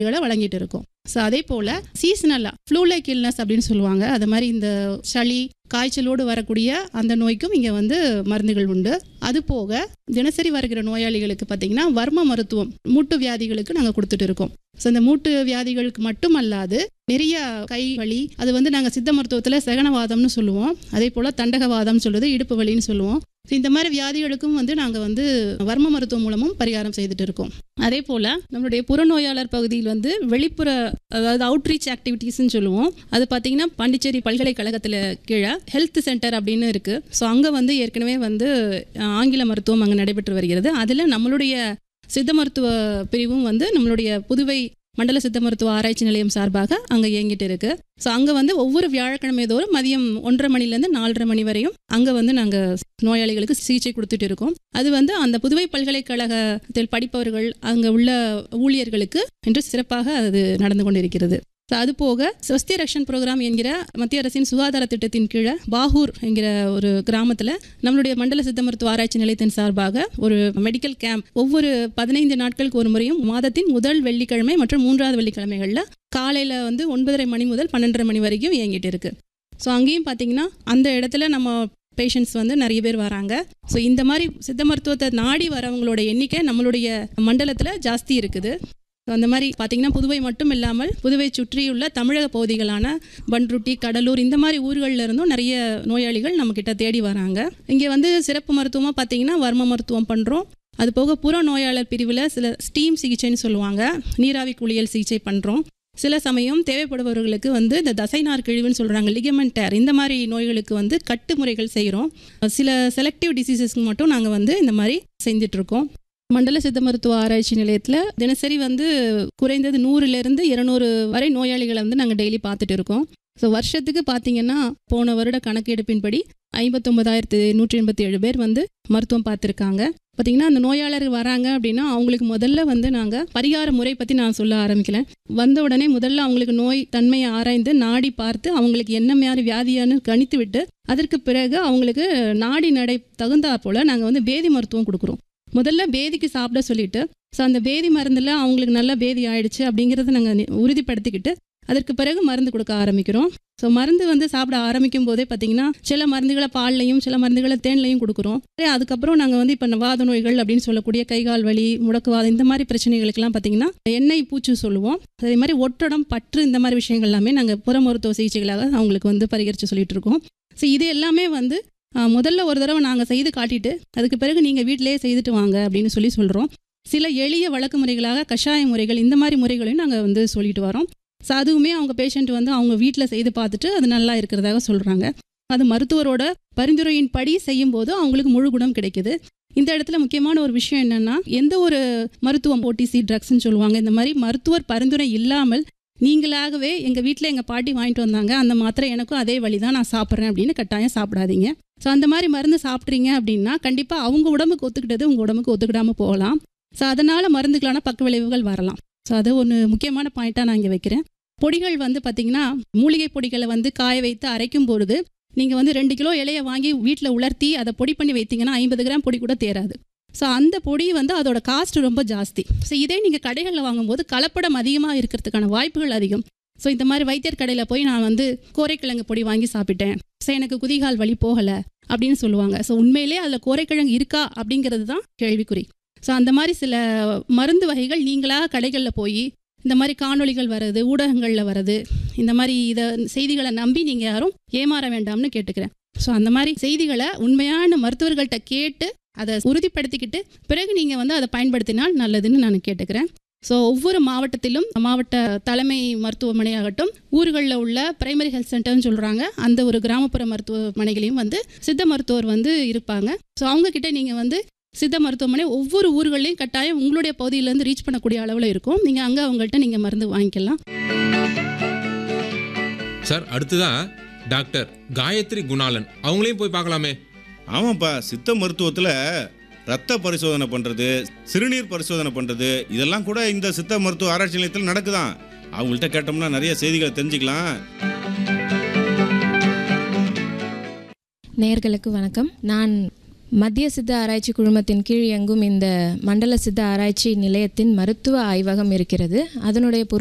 களை வழங்கிட்டு இருக்கோம் ஸோ அதே போல் சீசனலாக ஃப்ளூ லைக் இல்னஸ் அப்படின்னு சொல்லுவாங்க அது மாதிரி இந்த சளி காய்ச்சலோடு வரக்கூடிய அந்த நோய்க்கும் இங்கே வந்து மருந்துகள் உண்டு அது போக தினசரி வருகிற நோயாளிகளுக்கு பார்த்தீங்கன்னா வர்ம மருத்துவம் மூட்டு வியாதிகளுக்கு நாங்கள் கொடுத்துட்டு இருக்கோம் ஸோ இந்த மூட்டு வியாதிகளுக்கு மட்டும் அல்லாது நிறைய கை வலி அது வந்து நாங்கள் சித்த மருத்துவத்தில் செகனவாதம்னு சொல்லுவோம் அதே போல் தண்டகவாதம் சொல்லுது இடுப்பு வலின்னு சொல்லுவோம் ஸோ இந்த மாதிரி வியாதிகளுக்கும் வந்து நாங்கள் வந்து வர்ம மருத்துவம் மூலமும் பரிகாரம் செய்துட்டு இருக்கோம் அதே போல் நம்மளுடைய புறநோயாளர் பகுதியில் வந்து வெளிப்புற அதாவது அவுட்ரீச் ஆக்டிவிட்டீஸ்னு சொல்லுவோம் அது பார்த்தீங்கன்னா பாண்டிச்சேரி பல்கலைக்கழகத்தில் கீழே ஹெல்த் சென்டர் அப்படின்னு இருக்குது ஸோ அங்கே வந்து ஏற்கனவே வந்து அஹ், ஆங்கில மருத்துவம் அங்கே நடைபெற்று வருகிறது அதில் நம்மளுடைய சித்த மருத்துவ பிரிவும் வந்து நம்மளுடைய புதுவை மண்டல சித்த மருத்துவ ஆராய்ச்சி நிலையம் சார்பாக அங்கே இயங்கிட்டு இருக்கு ஸோ அங்கே வந்து ஒவ்வொரு வியாழக்கிழமை தோறும் மதியம் ஒன்றரை மணிலேருந்து நாலரை மணி வரையும் அங்கே வந்து நாங்கள் நோயாளிகளுக்கு சிகிச்சை கொடுத்துட்டு இருக்கோம் அது வந்து அந்த புதுவை பல்கலைக்கழகத்தில் படிப்பவர்கள் அங்கே உள்ள ஊழியர்களுக்கு என்று சிறப்பாக அது நடந்து கொண்டிருக்கிறது ஸோ அது போக ஸ்வஸ்தி ரக்ஷன் ப்ரோக்ராம் என்கிற மத்திய அரசின் சுகாதார திட்டத்தின் கீழே பாகூர் என்கிற ஒரு கிராமத்தில் நம்மளுடைய மண்டல சித்த மருத்துவ ஆராய்ச்சி நிலையத்தின் சார்பாக ஒரு மெடிக்கல் கேம்ப் ஒவ்வொரு பதினைந்து நாட்களுக்கு ஒரு முறையும் மாதத்தின் முதல் வெள்ளிக்கிழமை மற்றும் மூன்றாவது வெள்ளிக்கிழமைகளில் காலையில் வந்து ஒன்பதரை மணி முதல் பன்னெண்டரை மணி வரைக்கும் இயங்கிட்டு இருக்கு ஸோ அங்கேயும் பார்த்தீங்கன்னா அந்த இடத்துல நம்ம பேஷண்ட்ஸ் வந்து நிறைய பேர் வராங்க ஸோ இந்த மாதிரி சித்த மருத்துவத்தை நாடி வரவங்களோட எண்ணிக்கை நம்மளுடைய மண்டலத்தில் ஜாஸ்தி இருக்குது ஸோ அந்த மாதிரி பார்த்தீங்கன்னா புதுவை மட்டும் இல்லாமல் புதுவை சுற்றியுள்ள தமிழக பகுதிகளான பன்ருட்டி கடலூர் இந்த மாதிரி ஊர்களில் இருந்தும் நிறைய நோயாளிகள் நம்மக்கிட்ட தேடி வராங்க இங்கே வந்து சிறப்பு மருத்துவமாக பார்த்தீங்கன்னா வர்ம மருத்துவம் பண்ணுறோம் அது போக புற நோயாளர் பிரிவில் சில ஸ்டீம் சிகிச்சைன்னு சொல்லுவாங்க நீராவி குளியல் சிகிச்சை பண்ணுறோம் சில சமயம் தேவைப்படுபவர்களுக்கு வந்து இந்த தசைநார் கிழிவுன்னு சொல்கிறாங்க லிகமெண்ட் டேர் இந்த மாதிரி நோய்களுக்கு வந்து கட்டு முறைகள் செய்கிறோம் சில செலக்டிவ் டிசீசஸ்க்கு மட்டும் நாங்கள் வந்து இந்த மாதிரி செஞ்சிட்ருக்கோம் மண்டல சித்த மருத்துவ ஆராய்ச்சி நிலையத்தில் தினசரி வந்து குறைந்தது நூறுலேருந்து இருநூறு வரை நோயாளிகளை வந்து நாங்கள் டெய்லி பார்த்துட்டு இருக்கோம் ஸோ வருஷத்துக்கு பார்த்தீங்கன்னா போன வருட கணக்கெடுப்பின்படி ஐம்பத்தொம்பதாயிரத்து நூற்றி எண்பத்தி ஏழு பேர் வந்து மருத்துவம் பார்த்துருக்காங்க பார்த்தீங்கன்னா அந்த நோயாளர்கள் வராங்க அப்படின்னா அவங்களுக்கு முதல்ல வந்து நாங்கள் பரிகார முறை பற்றி நான் சொல்ல ஆரம்பிக்கல வந்த உடனே முதல்ல அவங்களுக்கு நோய் தன்மையை ஆராய்ந்து நாடி பார்த்து அவங்களுக்கு என்ன மாதிரி வியாதியான்னு கணித்து விட்டு அதற்கு பிறகு அவங்களுக்கு நாடி நடை தகுந்தா போல் நாங்கள் வந்து பேதி மருத்துவம் கொடுக்குறோம் முதல்ல பேதிக்கு சாப்பிட சொல்லிட்டு ஸோ அந்த பேதி மருந்தில் அவங்களுக்கு நல்ல பேதி ஆயிடுச்சு அப்படிங்கிறத நாங்கள் உறுதிப்படுத்திக்கிட்டு அதற்கு பிறகு மருந்து கொடுக்க ஆரம்பிக்கிறோம் ஸோ மருந்து வந்து சாப்பிட ஆரம்பிக்கும் போதே பார்த்தீங்கன்னா சில மருந்துகளை பால்லையும் சில மருந்துகளை தேன்லையும் கொடுக்குறோம் சரி, அதுக்கப்புறம் நாங்கள் வந்து இப்போ வாத நோய்கள் அப்படின்னு சொல்லக்கூடிய கைகால் வலி முடக்குவாதம் இந்த மாதிரி பிரச்சனைகளுக்கெல்லாம் பார்த்தீங்கன்னா எண்ணெய் பூச்சு சொல்லுவோம் அதே மாதிரி ஒட்டடம் பற்று இந்த மாதிரி விஷயங்கள் எல்லாமே நாங்கள் புற மருத்துவ சிகிச்சைகளாக அவங்களுக்கு வந்து பரிகரித்து சொல்லிட்டு இருக்கோம் ஸோ இது எல்லாமே வந்து ஆ, முதல்ல ஒரு தடவை நாங்கள் செய்து காட்டிட்டு அதுக்கு பிறகு நீங்கள் வீட்டிலேயே செய்துட்டு வாங்க அப்படின்னு சொல்லி சொல்கிறோம் சில எளிய வழக்கு முறைகளாக கஷாய முறைகள் இந்த மாதிரி முறைகளையும் நாங்கள் வந்து சொல்லிட்டு வரோம் ஸோ அதுவுமே அவங்க பேஷண்ட் வந்து அவங்க வீட்டில் செய்து பார்த்துட்டு அது நல்லா இருக்கிறதாக சொல்கிறாங்க அது மருத்துவரோட பரிந்துரையின் படி செய்யும்போது அவங்களுக்கு முழு குணம் கிடைக்குது இந்த இடத்துல முக்கியமான ஒரு விஷயம் என்னன்னா எந்த ஒரு மருத்துவம் ஓடிசி ட்ரக்ஸ்ன்னு சொல்லுவாங்க இந்த மாதிரி மருத்துவர் பரிந்துரை இல்லாமல் நீங்களாகவே எங்கள் வீட்டில் எங்கள் பாட்டி வாங்கிட்டு வந்தாங்க அந்த மாத்திரை எனக்கும் அதே வழி தான் நான் சாப்பிட்றேன் அப்படின்னு கட்டாயம் சாப்பிடாதீங்க ஸோ அந்த மாதிரி மருந்து சாப்பிட்றீங்க அப்படின்னா கண்டிப்பாக அவங்க உடம்புக்கு ஒத்துக்கிட்டது உங்கள் உடம்புக்கு ஒத்துக்கிடாமல் போகலாம் ஸோ அதனால் மருந்துகளான பக்க விளைவுகள் வரலாம் ஸோ அது ஒன்று முக்கியமான பாயிண்ட்டாக நான் இங்கே வைக்கிறேன் பொடிகள் வந்து பார்த்திங்கன்னா மூலிகை பொடிகளை வந்து காய வைத்து அரைக்கும் பொழுது நீங்கள் வந்து ரெண்டு கிலோ இலையை வாங்கி வீட்டில் உலர்த்தி அதை பொடி பண்ணி வைத்தீங்கன்னா ஐம்பது கிராம் பொடி கூட தேராது ஸோ அந்த பொடி வந்து அதோட காஸ்ட் ரொம்ப ஜாஸ்தி ஸோ இதே நீங்கள் கடைகளில் வாங்கும்போது கலப்படம் அதிகமாக இருக்கிறதுக்கான வாய்ப்புகள் அதிகம் ஸோ இந்த மாதிரி வைத்தியர் கடையில் போய் நான் வந்து கோரைக்கிழங்கு பொடி வாங்கி சாப்பிட்டேன் ஸோ எனக்கு குதிகால் வலி போகலை அப்படின்னு சொல்லுவாங்க ஸோ உண்மையிலே அதில் கோரைக்கிழங்கு இருக்கா அப்படிங்கிறது தான் கேள்விக்குறி ஸோ அந்த மாதிரி சில மருந்து வகைகள் நீங்களாக கடைகளில் போய் இந்த மாதிரி காணொளிகள் வருது ஊடகங்களில் வருது இந்த மாதிரி இதை செய்திகளை நம்பி நீங்கள் யாரும் ஏமாற வேண்டாம்னு கேட்டுக்கிறேன் ஸோ அந்த மாதிரி செய்திகளை உண்மையான மருத்துவர்கள்ட்ட கேட்டு அதை உறுதிப்படுத்திக்கிட்டு பிறகு நீங்கள் வந்து அதை பயன்படுத்தினால் நல்லதுன்னு நான் கேட்டுக்கிறேன் ஸோ ஒவ்வொரு மாவட்டத்திலும் மாவட்ட தலைமை மருத்துவமனை ஆகட்டும் ஊர்களில் உள்ள பிரைமரி ஹெல்த் சென்டர்னு சொல்கிறாங்க அந்த ஒரு கிராமப்புற மருத்துவமனைகளையும் வந்து சித்த மருத்துவர் வந்து இருப்பாங்க ஸோ அவங்கக்கிட்ட நீங்கள் வந்து சித்த மருத்துவமனை ஒவ்வொரு ஊர்களையும் கட்டாயம் உங்களுடைய பகுதியிலேருந்து ரீச் பண்ணக்கூடிய அளவில் இருக்கும் நீங்கள் அங்கே அவங்கள்ட்ட நீங்கள் மருந்து வாங்கிக்கலாம் சார் அடுத்ததான் டாக்டர் காயத்ரி குணாலன் அவங்களையும் போய் பார்க்கலாமே ஆமாப்பா சித்த மருத்துவத்தில் ரத்த பரிசோதனை பண்ணுறது சிறுநீர் பரிசோதனை பண்ணுறது இதெல்லாம் கூட இந்த சித்த மருத்துவ ஆராய்ச்சி நிலையத்தில் நடக்குதான் அவங்கள்ட்ட கேட்டோம்னா நிறைய செய்திகளை தெரிஞ்சுக்கலாம் நேர்களுக்கு வணக்கம் நான் மத்திய சித்த ஆராய்ச்சி குழுமத்தின் கீழ் இயங்கும் இந்த மண்டல சித்த ஆராய்ச்சி நிலையத்தின் மருத்துவ ஆய்வகம் இருக்கிறது அதனுடைய